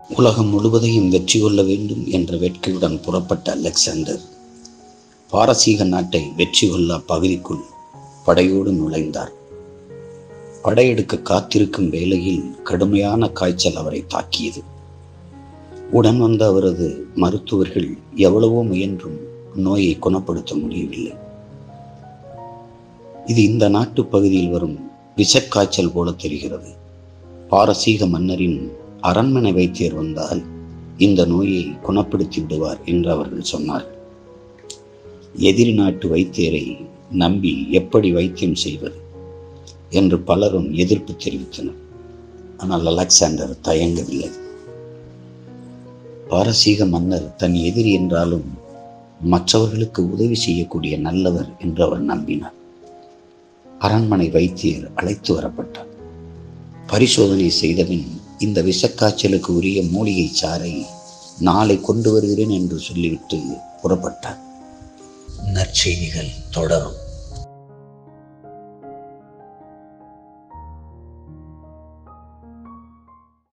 உலகம் முழுவதையும் வெற்றி கொள்ள வேண்டும் என்ற வேட்கையுடன் புறப்பட்ட அலெக்சாண்டர் பாரசீக நாட்டை வெற்றி கொள்ள அப்பகுதிக்குள் படையோடு நுழைந்தார் படையெடுக்க காத்திருக்கும் வேளையில் கடுமையான காய்ச்சல் அவரை தாக்கியது உடன் வந்த அவரது மருத்துவர்கள் எவ்வளவோ முயன்றும் நோயை குணப்படுத்த முடியவில்லை இது இந்த நாட்டு பகுதியில் வரும் விஷக்காய்ச்சல் போல தெரிகிறது பாரசீக மன்னரின் அரண்மனை வைத்தியர் வந்தால் இந்த நோயை குணப்படுத்தி விடுவார் என்று அவர்கள் சொன்னார்கள் எதிரி நாட்டு வைத்தியரை நம்பி எப்படி வைத்தியம் செய்வது என்று பலரும் எதிர்ப்பு தெரிவித்தனர் ஆனால் அலெக்சாண்டர் தயங்கவில்லை பாரசீக மன்னர் தன் எதிரி என்றாலும் மற்றவர்களுக்கு உதவி செய்யக்கூடிய நல்லவர் என்று அவர் நம்பினார் அரண்மனை வைத்தியர் அழைத்து வரப்பட்டார் பரிசோதனை செய்தபின் இந்த விஷக்காய்ச்சலுக்கு உரிய மூலிகை சாறை நாளை கொண்டு வருகிறேன் என்று சொல்லிவிட்டு புறப்பட்டார் நற்செய்திகள் தொடரும்